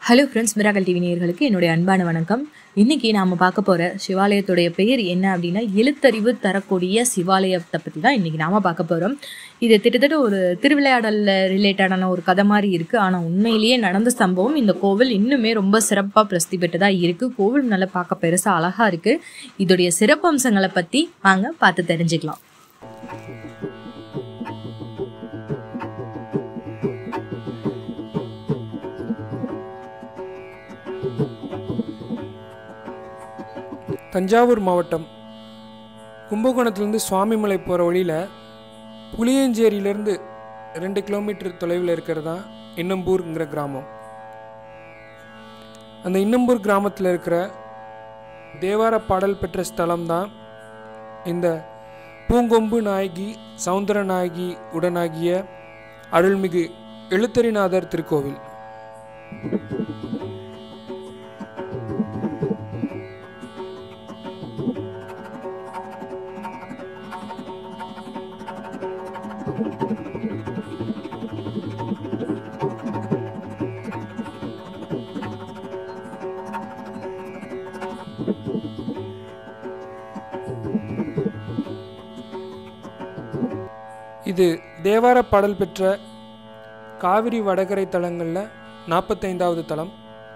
hello friends miracle TV நேயர்களுக்கு என்னுடைய அன்பான வணக்கம் இன்னைக்கு நாம் பார்க்க போகிற சிவாலயத்துடைய பெயர் என்ன அப்படின்னா எழுத்தறிவு தரக்கூடிய சிவாலயத்தை பற்றி தான் இன்றைக்கி நாம் பார்க்க போகிறோம் இது கிட்டத்தட்ட ஒரு திருவிளையாடலில் ரிலேட்டடான ஒரு கதை மாதிரி இருக்குது ஆனால் உண்மையிலேயே நடந்த சம்பவம் இந்த கோவில் இன்னுமே ரொம்ப சிறப்பாக பிரசித்தி பெற்றதாக இருக்குது கோவில் நல்லா பார்க்க பெருசாக அழகாக இருக்குது இதோடைய சிறப்பம்சங்களை பற்றி வாங்க பார்த்து தெரிஞ்சுக்கலாம் தஞ்சாவூர் மாவட்டம் கும்பகோணத்துலேருந்து சுவாமிமலை போகிற வழியில் புளியஞ்சேரியிலேருந்து ரெண்டு கிலோமீட்டர் தொலைவில் இருக்கிறது தான் இன்னம்பூருங்கிற கிராமம் அந்த இன்னம்பூர் கிராமத்தில் இருக்கிற தேவார பாடல் பெற்ற ஸ்தலம் தான் இந்த பூங்கொம்பு நாயகி சவுந்தர நாயகி உடனாகிய அருள்மிகு எழுத்தரிநாதர் திருக்கோவில் இது தேவார பாடல் பெற்ற காவிரி வடகரை தலங்களில் நாற்பத்தைந்தாவது தலம்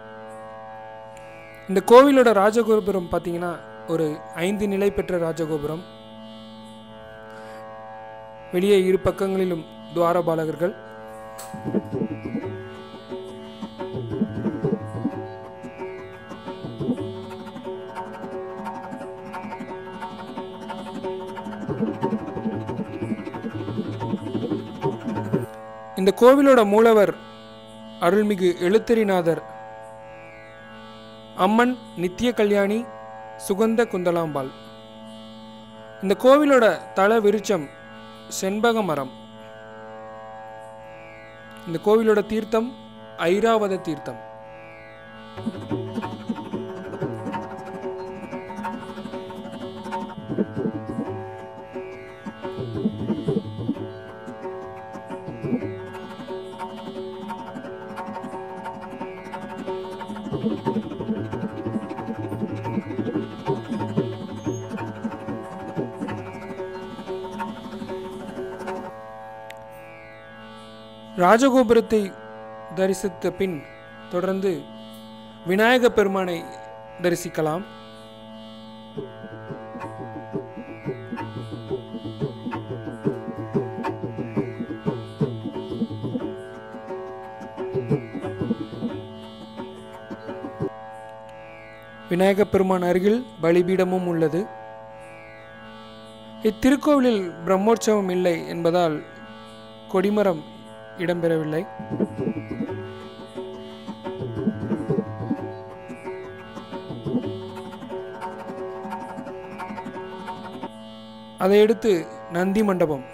இந்த கோவிலோட ராஜகோபுரம் பார்த்தீங்கன்னா ஒரு ஐந்து நிலை பெற்ற ராஜகோபுரம் வெளியே இரு பக்கங்களிலும் துவாரபாலகர்கள் இந்த கோவிலோட மூலவர் அருள்மிகு எழுத்தரிநாதர் அம்மன் நித்திய கல்யாணி சுகந்த குந்தலாம்பாள் இந்த கோவிலோட தல விருட்சம் செண்பக மரம் இந்த கோவிலோட தீர்த்தம் ஐராவத தீர்த்தம் ராஜகோபுரத்தை தரிசித்த பின் தொடர்ந்து விநாயக பெருமானை தரிசிக்கலாம் விநாயக பெருமான் அருகில் பலிபீடமும் உள்ளது இத்திருக்கோவிலில் பிரம்மோற்சவம் இல்லை என்பதால் கொடிமரம் இடம்பெறவில்லை அதையடுத்து நந்தி மண்டபம்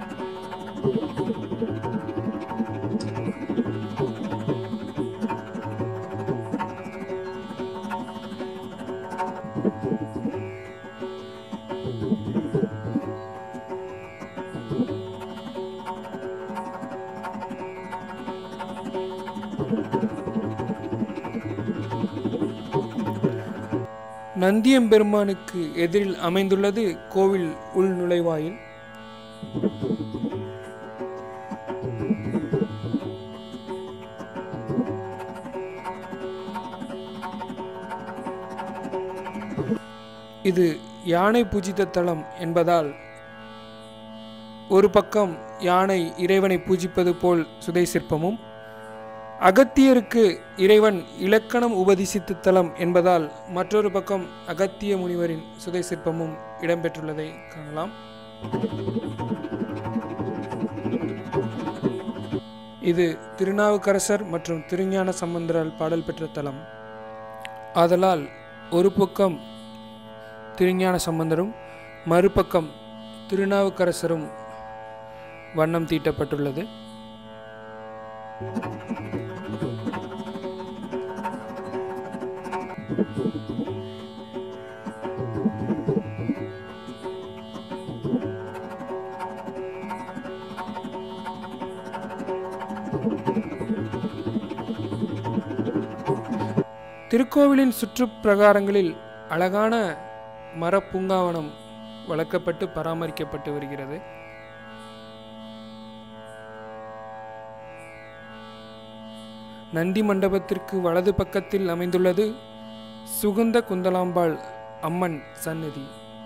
நந்தியம்பெருமானுக்கு எதிரில் அமைந்துள்ளது கோவில் உள் நுழைவாயில் இது யானை பூஜித்த தலம் என்பதால் ஒரு பக்கம் யானை இறைவனை பூஜிப்பது போல் சுதை சிற்பமும் அகத்தியருக்கு இறைவன் இலக்கணம் உபதேசித்த தலம் என்பதால் மற்றொரு பக்கம் அகத்திய முனிவரின் சுதை சிற்பமும் இடம்பெற்றுள்ளதை காணலாம் இது திருநாவுக்கரசர் மற்றும் திருஞான சம்பந்தரால் பாடல் பெற்ற தலம் ஆதலால் ஒரு பக்கம் திருஞான சம்பந்தரும் மறுபக்கம் திருநாவுக்கரசரும் வண்ணம் தீட்டப்பட்டுள்ளது திருக்கோவிலின் சுற்றுப்பிரகாரங்களில் அழகான மரப்பூங்காவனம் வளர்க்கப்பட்டு பராமரிக்கப்பட்டு வருகிறது நந்தி மண்டபத்திற்கு வலது பக்கத்தில் அமைந்துள்ளது சுகந்த குந்தலாம்பாள் அம்மன் சந்நிதி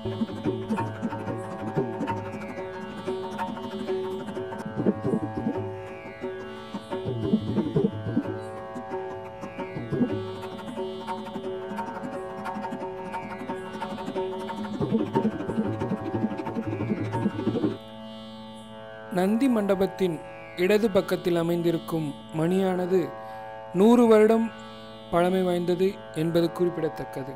நந்தி மண்டபத்தின் இடது பக்கத்தில் அமைந்திருக்கும் மணியானது நூறு வருடம் பழமை வாய்ந்தது என்பது குறிப்பிடத்தக்கது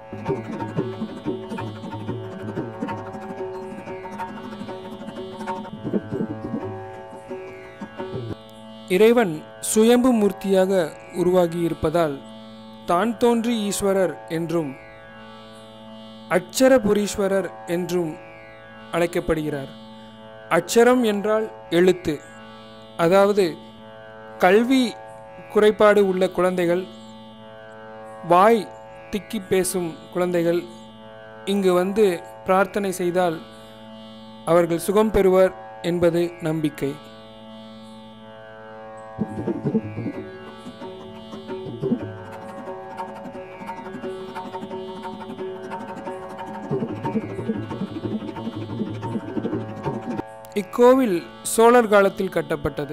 இறைவன் சுயம்பு மூர்த்தியாக உருவாகி இருப்பதால் தான் தோன்றி ஈஸ்வரர் என்றும் அட்சரபுரீஸ்வரர் என்றும் அழைக்கப்படுகிறார் அட்சரம் என்றால் எழுத்து அதாவது கல்வி குறைபாடு உள்ள குழந்தைகள் வாய் திக்கி பேசும் குழந்தைகள் இங்கு வந்து பிரார்த்தனை செய்தால் அவர்கள் சுகம் பெறுவர் என்பது நம்பிக்கை இக்கோவில் சோழர் காலத்தில் கட்டப்பட்டது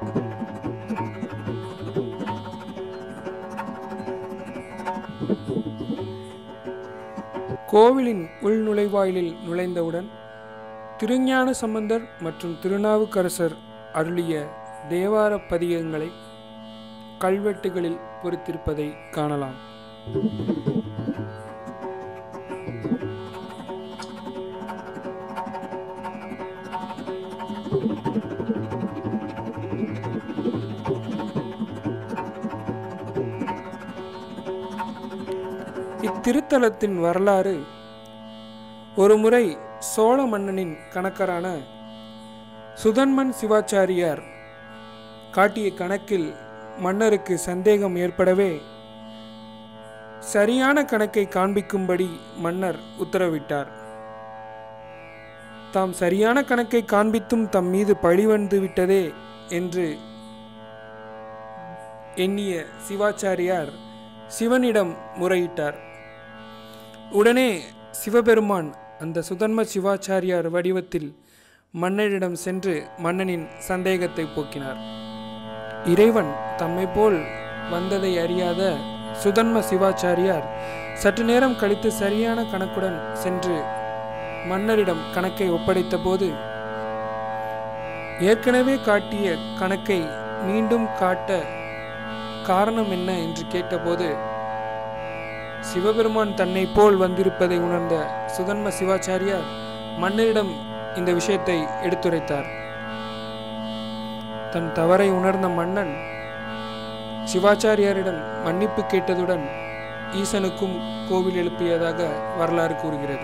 கோவிலின் உள்நுழைவாயிலில் நுழைந்தவுடன் திருஞான சம்பந்தர் மற்றும் திருநாவுக்கரசர் அருளிய தேவார பதிகங்களை கல்வெட்டுகளில் பொறித்திருப்பதை காணலாம் இத்திருத்தலத்தின் வரலாறு ஒருமுறை சோழ மன்னனின் கணக்கரான சுதன்மன் சிவாச்சாரியார் காட்டிய கணக்கில் மன்னருக்கு சந்தேகம் ஏற்படவே சரியான கணக்கை காண்பிக்கும்படி மன்னர் உத்தரவிட்டார் தாம் சரியான கணக்கை காண்பித்தும் தம் மீது பழி வந்து விட்டதே என்று எண்ணிய சிவாச்சாரியார் சிவனிடம் முறையிட்டார் உடனே சிவபெருமான் அந்த சுதன்ம சிவாச்சாரியார் வடிவத்தில் மன்னரிடம் சென்று மன்னனின் சந்தேகத்தை போக்கினார் இறைவன் தம்மை போல் வந்ததை அறியாத சுதன்ம சிவாச்சாரியார் சற்று நேரம் கழித்து சரியான கணக்குடன் சென்று மன்னரிடம் கணக்கை ஒப்படைத்த போது ஏற்கனவே காட்டிய கணக்கை மீண்டும் காட்ட காரணம் என்ன என்று கேட்டபோது சிவபெருமான் தன்னை போல் வந்திருப்பதை உணர்ந்த சுதன்ம சிவாச்சாரியார் மன்னரிடம் இந்த விஷயத்தை எடுத்துரைத்தார் தன் தவறை உணர்ந்த மன்னன் சிவாச்சாரியாரிடம் மன்னிப்பு கேட்டதுடன் ஈசனுக்கும் கோவில் எழுப்பியதாக வரலாறு கூறுகிறது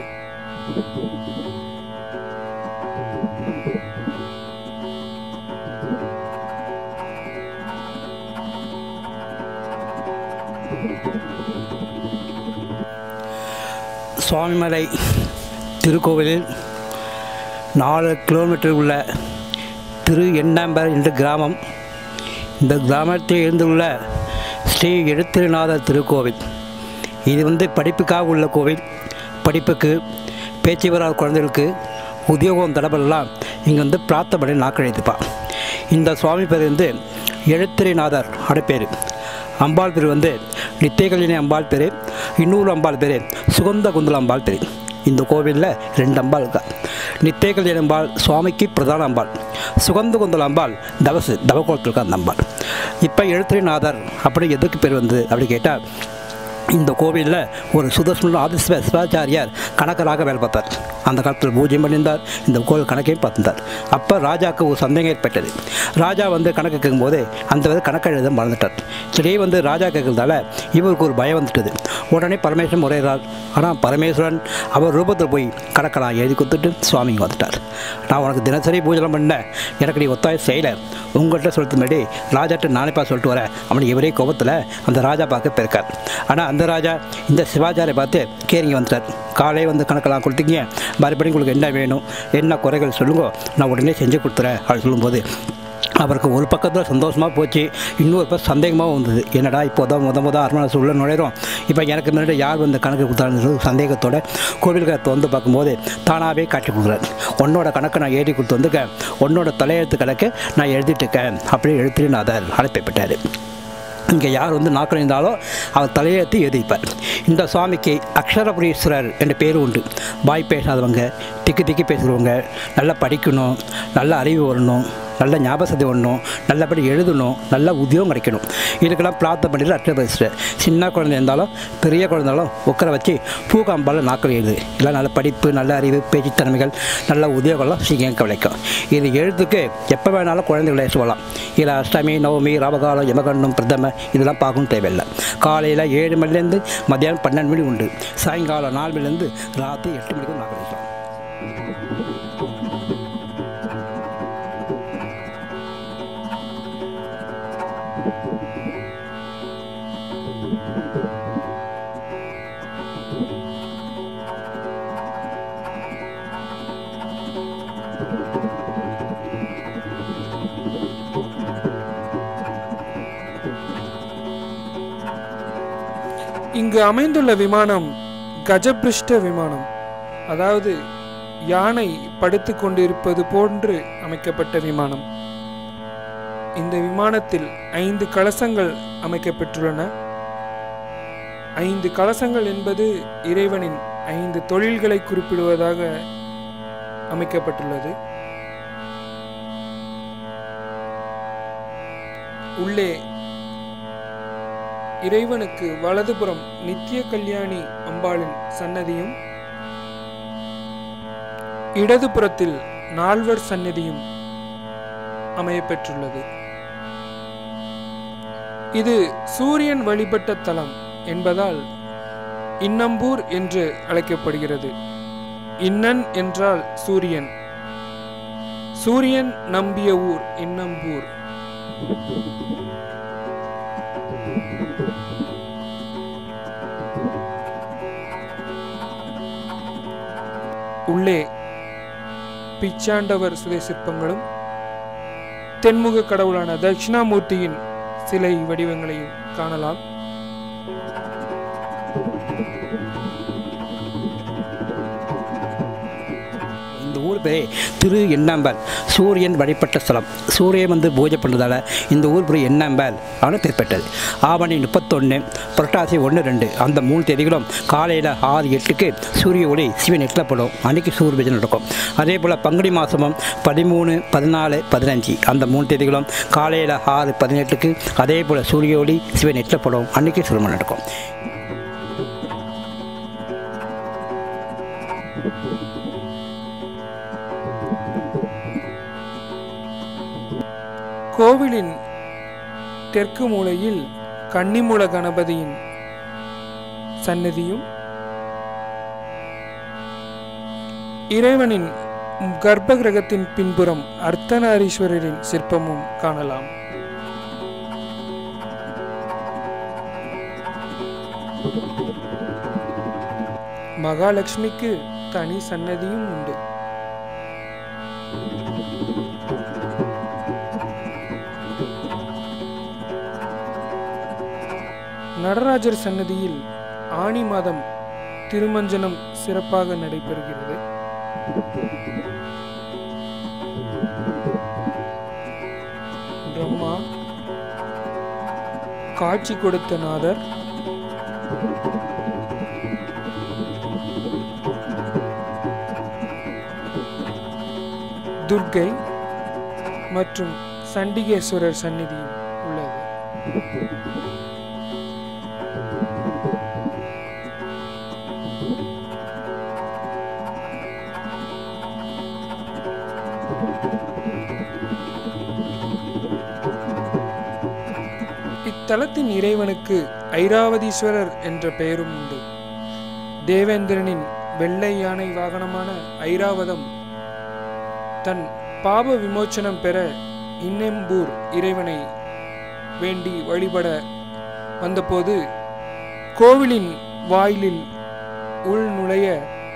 சுவாமிமலை திருக்கோவிலில் நாலு கிலோமீட்டர் உள்ள திரு எண்ணாம்பர் என்ற கிராமம் இந்த கிராமத்தில் இருந்துள்ள ஸ்ரீ எழுத்திருநாதர் திருக்கோவில் இது வந்து படிப்புக்காக உள்ள கோவில் படிப்புக்கு பேச்சு வராத குழந்தைகளுக்கு உத்தியோகம் தடபெல்லாம் இங்கே வந்து பிரார்த்தனை பண்ணி நாக்கழித்துப்பா இந்த சுவாமி பேர் வந்து எழுத்திரைநாதர் அடைப்பேர் அம்பாள் பேர் வந்து நித்தியகலினி அம்பாள் பேர் இன்னொரு அம்பாள் பேர் சுகந்த குந்தல அம்பாள் பேர் இந்த கோவிலில் ரெண்டு அம்பாள் இருக்கா நித்தியகலினி அம்பாள் சுவாமிக்கு பிரதான அம்பாள் சுகந்த குந்தல அம்பாள் தவசு தவக்கோலத்தில் இருக்க அந்த அம்பாள் இப்போ எழுத்திரைநாதர் அப்படி எதுக்கு பேர் வந்து அப்படி கேட்டால் இந்த கோவிலில் ஒரு சுதர்சன ஆதிஸ்வ சிவாச்சாரியார் கணக்கராக வேலை பார்த்தார் அந்த காலத்தில் பூஜ்யம் பண்ணியிருந்தார் இந்த கோவில் கணக்கையும் பார்த்திருந்தார் அப்போ ராஜாவுக்கு ஒரு சந்தேகம் ஏற்பட்டது ராஜா வந்து கணக்கு கேட்கும்போது அந்த வித கணக்கு எழுத மறந்துட்டார் சரியே வந்து ராஜா கேட்கறதால இவருக்கு ஒரு பயம் வந்துட்டது உடனே பரமேஸ்வரன் முறையிறார் ஆனால் பரமேஸ்வரன் அவர் ரூபத்தில் போய் கடக்கலாம் எழுதி கொடுத்துட்டு சுவாமி இங்க வந்துட்டார் நான் உனக்கு தினசரி பூஜைலாம் பண்ணேன் எனக்கு நீ ஒத்தாயம் செய்யலை உங்கள்கிட்ட சொல்லிட்டு முன்னாடி ராஜாட்ட நானேப்பா சொல்லிட்டு வரேன் அவனுக்கு இவரே கோபத்தில் அந்த ராஜா பார்க்க போயிருக்கார் ஆனால் அந்த ராஜா இந்த சிவாச்சாரை பார்த்து கேரிங்க வந்துட்டார் காலை வந்து கணக்கெல்லாம் கொடுத்தீங்க மறுபடியும் உங்களுக்கு என்ன வேணும் என்ன குறைகள் சொல்லுங்க நான் உடனே செஞ்சு கொடுத்துறேன் அப்படின்னு சொல்லும்போது அவருக்கு ஒரு பக்கத்தில் சந்தோஷமாக போச்சு இன்னொரு பக்கம் சந்தேகமாகவும் வந்தது என்னடா இப்போ தான் முத முத அரண்மனை உள்ள நுழையிறோம் இப்போ எனக்கு முன்னாடி யார் வந்து கணக்கு கொடுத்தாருன்னு சந்தேகத்தோட கோவிலுக்கு வந்து பார்க்கும்போது தானாகவே காட்டி கொடுக்குறாரு உன்னோட கணக்கை நான் எழுதி கொடுத்து வந்துருக்கேன் உன்னோட தலையெழுத்து கணக்கு நான் எழுதிட்டு இருக்கேன் அப்படியே எழுத்துனாதர் அழைப்பப்பட்டார் இங்கே யார் வந்து நாக்கள் இருந்தாலும் அவர் தலையெழுத்து எழுதிப்பார் இந்த சுவாமிக்கு அக்ஷரபுரீஸ்வரர் என்ற பேர் உண்டு வாய் பேசாதவங்க திக்கு திக்கி பேசுகிறவங்க நல்லா படிக்கணும் நல்ல அறிவு வரணும் நல்ல ஞாபகத்தை வரணும் நல்லபடி எழுதணும் நல்ல உத்தியோகம் கிடைக்கணும் இதுக்கெல்லாம் பிரார்த்தனை பண்ணிட்டு அக்ஷரபுரீஸ்வரர் சின்ன குழந்தை இருந்தாலும் பெரிய குழந்தை இருந்தாலும் உட்கார வச்சு பூகாம்பால் நாக்கள் எழுது இல்லை நல்ல படிப்பு நல்ல அறிவு பேச்சுத்திறமைகள் நல்ல உத்தியோகம்லாம் சீக்கிரம் கிடைக்கும் இது எழுத்துக்கு எப்போ வேணாலும் குழந்தைகளை சொல்லலாம் இதில் அஷ்டமி நவமி ராவகாலம் யமகண்டம் பிரதம இதெல்லாம் பார்க்கணும் தேவையில்லை காலையில் ஏழு மணிலேருந்து மத்தியானம் பன்னெண்டு மணி உண்டு சாயங்காலம் நாலு மணிலேருந்து ராத்திரி எட்டு மணிக்கு நாகரிகம் இங்கு அமைந்துள்ள விமானம் கஜபிருஷ்ட விமானம் அதாவது யானை படுத்து கொண்டிருப்பது போன்று அமைக்கப்பட்ட விமானம் இந்த விமானத்தில் ஐந்து கலசங்கள் அமைக்கப்பெற்றுள்ளன ஐந்து கலசங்கள் என்பது இறைவனின் ஐந்து தொழில்களை குறிப்பிடுவதாக அமைக்கப்பட்டுள்ளது உள்ளே இறைவனுக்கு வலதுபுறம் நித்திய கல்யாணி அம்பாளின் சன்னதியும் இடதுபுறத்தில் நால்வர் சன்னதியும் அமையப்பெற்றுள்ளது இது சூரியன் வழிபட்ட தலம் என்பதால் இன்னம்பூர் என்று அழைக்கப்படுகிறது இன்னன் என்றால் சூரியன் சூரியன் நம்பிய ஊர் இன்னம்பூர் உள்ளே பிச்சாண்டவர் சிலை சிற்பங்களும் தென்முக கடவுளான தட்சிணாமூர்த்தியின் சிலை வடிவங்களையும் காணலாம் இந்த ஊர் பேரே திரு எண்ணாம்பல் சூரியன் வழிபட்ட ஸ்தலம் சூரியன் வந்து பூஜை பண்ணுறதால இந்த ஊர் பேர் எண்ணாம்பல் அவனு பேர் பெற்றது ஆவணி முப்பத்தொன்று புரட்டாசி ஒன்று ரெண்டு அந்த மூணு தேதிகளும் காலையில் ஆறு எட்டுக்கு சூரிய ஒளி சிவன் எட்டப்படும் அன்றைக்கி சூரிய பூஜை நடக்கும் அதே போல் பங்குனி மாதமும் பதிமூணு பதினாலு பதினஞ்சு அந்த மூணு தேதிகளும் காலையில் ஆறு பதினெட்டுக்கு அதே போல் சூரிய ஒளி சிவன் எட்டப்படும் அன்றைக்கி சுருமம் நடக்கும் கோவிலின் தெற்கு மூலையில் கன்னிமூல கணபதியின் சன்னதியும் இறைவனின் கர்ப்ப கிரகத்தின் பின்புறம் அர்த்தநாரீஸ்வரரின் சிற்பமும் காணலாம் மகாலட்சுமிக்கு தனி சன்னதியும் உண்டு நடராஜர் சன்னதியில் ஆணி மாதம் திருமஞ்சனம் சிறப்பாக நடைபெறுகிறது பிரம்மா காட்சி கொடுத்த நாதர் துர்க்கை மற்றும் சண்டிகேஸ்வரர் சந்நிதியும் உள்ளது இத்தலத்தின் இறைவனுக்கு ஐராவதீஸ்வரர் என்ற பெயரும் உண்டு தேவேந்திரனின் வெள்ளை யானை வாகனமான ஐராவதம் தன் பாப விமோச்சனம் பெற இன்னெம்பூர் இறைவனை வேண்டி வழிபட வந்தபோது கோவிலின் வாயிலில் உள் நுழைய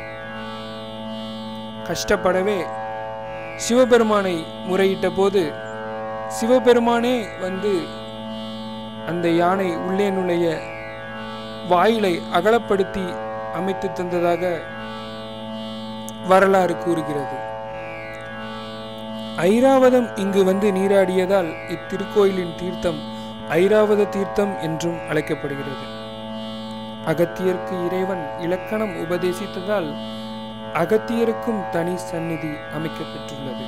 கஷ்டப்படவே சிவபெருமானை முறையிட்ட போது சிவபெருமானே வந்து அந்த யானை உள்ளே நுழைய வாயிலை அகலப்படுத்தி அமைத்து தந்ததாக வரலாறு கூறுகிறது ஐராவதம் இங்கு வந்து நீராடியதால் இத்திருக்கோயிலின் தீர்த்தம் ஐராவத தீர்த்தம் என்றும் அழைக்கப்படுகிறது அகத்தியருக்கு இறைவன் இலக்கணம் உபதேசித்ததால் அகத்தியருக்கும் தனி சந்நிதி அமைக்கப்பெற்றுள்ளது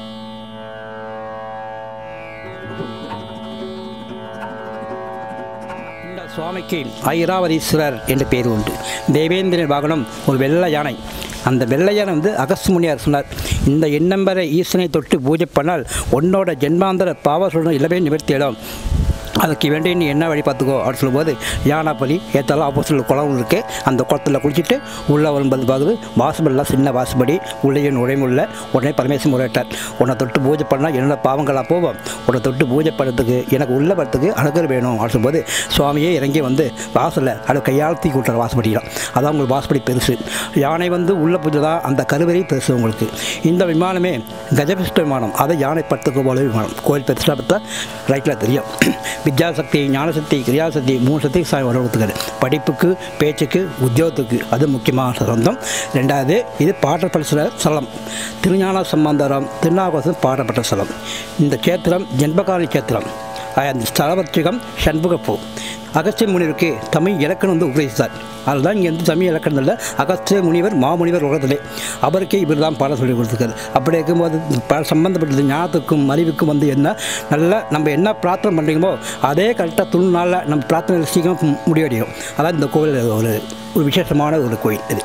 இந்த சுவாமிக்கு ஐராவதீஸ்வரர் என்ற பேர் உண்டு தேவேந்திரன் வாகனம் ஒரு வெள்ளை யானை அந்த வெள்ளை யானை வந்து அகஸ்து முனியார் சொன்னார் இந்த எண்ணம்பரை ஈசனை தொட்டு பூஜை பண்ணால் உன்னோட ஜென்மாந்தர பாவ சொல்ற இளவே நிவர்த்தியிடும் அதுக்கு வேண்டி நீ என்ன வழி பார்த்துக்கோ அப்படின்னு சொல்லும்போது யானாப்பலி ஏற்றாலும் ஆப்போசிட்டில் குளம் இருக்குது அந்த குளத்தில் குளிச்சுட்டு உள்ளே வரும்போது பார்க்குது வாசப்படிலாம் சின்ன வாசப்படி உள்ளே நுழைமுள்ள உடனே பரமேஸ்வரன் முறையிட்டார் உன்னை தொட்டு பூஜை பண்ணால் என்னோட பாவங்களாக போவோம் உன்னை தொட்டு பூஜை பண்ணுறதுக்கு எனக்கு உள்ள வரத்துக்கு அனுகர் வேணும் அப்படின்னு சொல்லும்போது சுவாமியே இறங்கி வந்து வாசலில் அது கையால் தூக்கி விட்டுற வாசப்படிலாம் அதான் உங்களுக்கு வாசப்படி பெருசு யானை வந்து உள்ள பூஜை தான் அந்த கருவறை பெருசு உங்களுக்கு இந்த விமானமே கஜபிஷ்ட விமானம் அதை யானை பத்துக்கு போல விமானம் கோயில் பெருசாக பார்த்தா ரைட்டில் தெரியும் வித்யாசக்தி ஞானசக்தி கிரியாசக்தி மூணு சக்தி சாமி உறவுத்துக்காரு படிப்புக்கு பேச்சுக்கு உத்தியோகத்துக்கு அது முக்கியமான சொந்தம் ரெண்டாவது இது பாடப்பட்ட ஸ்தலம் திருஞான சம்பந்தரம் திருநாகோசம் பாடப்பட்ட ஸ்தலம் இந்த கேத்திரம் ஜென்பகாலி கேத்திரம் அந்த ஸ்தலவர்த்திகம் சண்முகப்பூ அகஸ்திய முனிவருக்கு தமிழ் இலக்கணம் வந்து உபதேசித்தார் அதுதான் இங்கே வந்து தமிழ் இலக்கணத்தில் அகஸ்திய முனிவர் மாமுனிவர் உலகத்திலே அவருக்கே இவர் தான் பாடம் சொல்லி கொடுத்துருக்காரு அப்படி இருக்கும்போது ப சம்மந்தப்பட்டது ஞானத்துக்கும் அறிவுக்கும் வந்து என்ன நல்லா நம்ம என்ன பிரார்த்தனை பண்ணுறீங்களோ அதே கரெக்டாக துணினால நம்ம பிரார்த்தனை சீக்கிரம் முடிவடையும் அதான் இந்த கோவில் ஒரு ஒரு விசேஷமான ஒரு கோயில் இது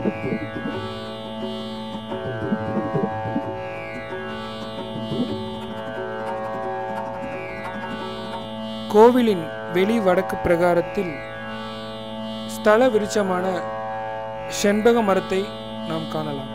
கோவிலின் வெளி வடக்கு பிரகாரத்தில் ஸ்தல விருட்சமான செண்பக மரத்தை நாம் காணலாம்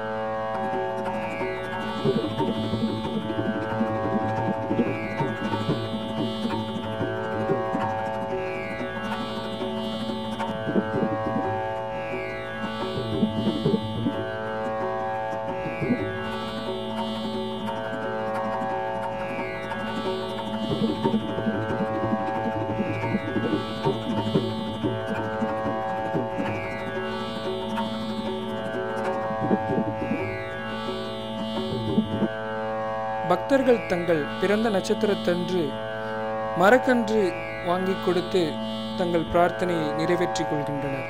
பக்தர்கள் தங்கள் பிறந்த நட்சத்திரத்தன்று மரக்கன்று வாங்கி கொடுத்து தங்கள் பிரார்த்தனையை நிறைவேற்றிக் கொள்கின்றனர்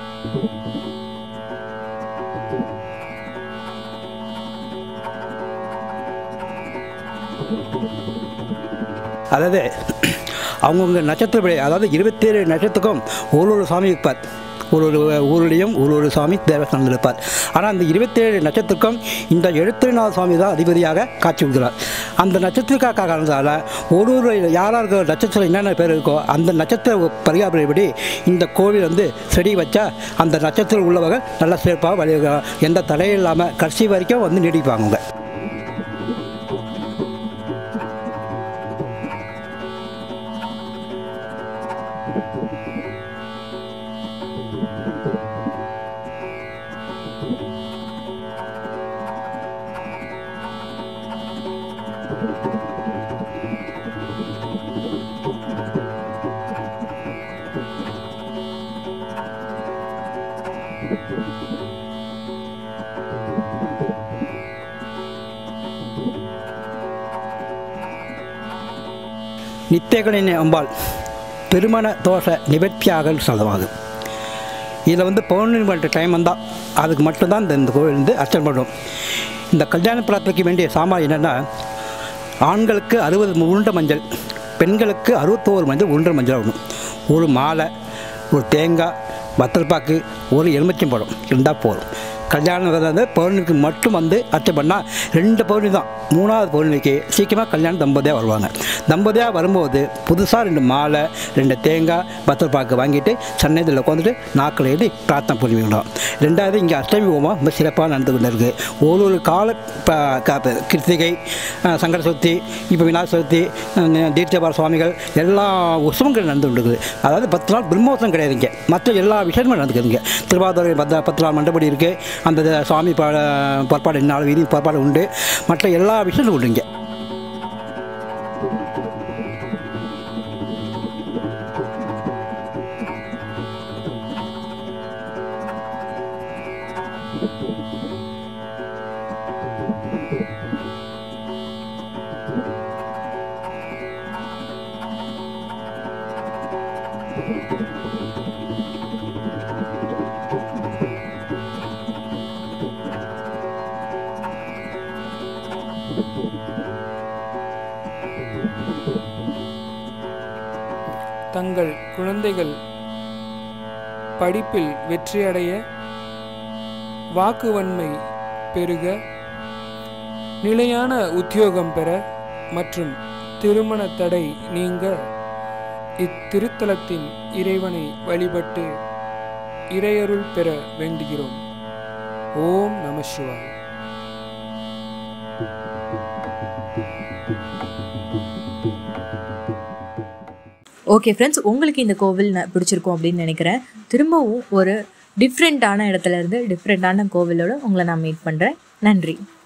அதாவது அவங்கவுங்க நட்சத்திரப்படி அதாவது இருபத்தேழு நட்சத்திரத்துக்கும் ஒரு ஒரு சாமி இருப்பார் ஒரு ஒரு ஊர்லேயும் ஒரு ஒரு சாமி தேவஸ்தானத்தில் இருப்பார் ஆனால் அந்த இருபத்தேழு நட்சத்திரக்கும் இந்த எழுத்திரநாத சுவாமி தான் அதிபதியாக காட்சி கொடுக்கிறார் அந்த நட்சத்திரக்காக காரணத்தால் ஒரு ஒரு யாராருக்கு நட்சத்திரம் என்னென்ன பேர் இருக்கோ அந்த நட்சத்திர பரிகாரப்படி இந்த கோவில் வந்து செடி வச்சா அந்த நட்சத்திரம் உள்ளவங்க நல்லா சிறப்பாக வழி எந்த தடையும் இல்லாமல் கடைசி வரைக்கும் வந்து நீடிப்பாங்க அவங்க நித்தியகலின் அம்பாள் திருமண தோஷ நிவர்த்தியாக சொல்லமாகும் இதில் வந்து பௌர்ணமி பண்ணுற டைம் வந்தால் அதுக்கு மட்டும்தான் இந்த இந்த கோவில் வந்து அர்ச்சனை பண்ணுவோம் இந்த கல்யாண பிரார்த்தனைக்கு வேண்டிய சாமான் என்னென்னா ஆண்களுக்கு அறுபது உருண்டை மஞ்சள் பெண்களுக்கு அறுபத்தோரு மஞ்சள் உருண்டை மஞ்சள் ஆகணும் ஒரு மாலை ஒரு தேங்காய் வத்தல்பாக்கு ஒரு எலுமிச்சம்பழம் இருந்தால் போதும் கல்யாணம் வந்து பௌர்ணமிக்கு மட்டும் வந்து அர்ச்சனை பண்ணால் ரெண்டு பௌர்ணமி தான் மூணாவது பௌர்ணமிக்கு சீக்கிரமாக கல்யாணம் தம்பதியாக வருவாங்க தம்பதியாக வரும்போது புதுசாக ரெண்டு மாலை ரெண்டு தேங்காய் பத்திர பாக்கு வாங்கிட்டு சன்னதியில் உட்காந்துட்டு நாக்கில் எழுதி பிரார்த்தனை பண்ணிவிடணும் ரெண்டாவது இங்கே அஷ்டமி ஹோமம் ரொம்ப சிறப்பாக நடந்து கொண்டு இருக்குது ஒரு ஒரு கால ப- க- ப- கிருத்திகை அஹ், சங்கர சதுர்த்தி இப்போ விநாயகர் சதுர்த்தி அஹ், தீர்த்தபார சுவாமிகள் எல்லா உற்சவங்கள் நடந்து கொண்டு இருக்குது அதாவது பத்து நாள் பிரம்மோத்சவம் கிடையாது இங்கே மற்ற எல்லா விஷயங்களும் நடந்துக்குதுங்க திருவாதிரை பத்த பத்து நாள் மண்டபடி இருக்குது அந்த இது சுவாமி பா புறப்பாடு நாலு வீதி புறப்பாடு உண்டு மற்ற எல்லா விஷயங்களும் உண்டு இங்கே தங்கள் குழந்தைகள் படிப்பில் வெற்றியடைய வாக்குவன்மை பெருக நிலையான உத்தியோகம் பெற மற்றும் திருமண தடை நீங்க இத்திருத்தலத்தின் இறைவனை வழிபட்டு இறையருள் பெற வேண்டுகிறோம் ஓம் நம சிவாய ஓகே ஃப்ரெண்ட்ஸ் உங்களுக்கு இந்த கோவில் ந- பிடிச்சிருக்கும் அப்படின்னு நினைக்கிறேன் திரும்பவும் ஒரு டிஃப்ரெண்ட்டான இடத்துல இருந்து டிஃப்ரெண்ட்டான கோவிலோட உங்களை நான் மீட் பண்ணுறேன் நன்றி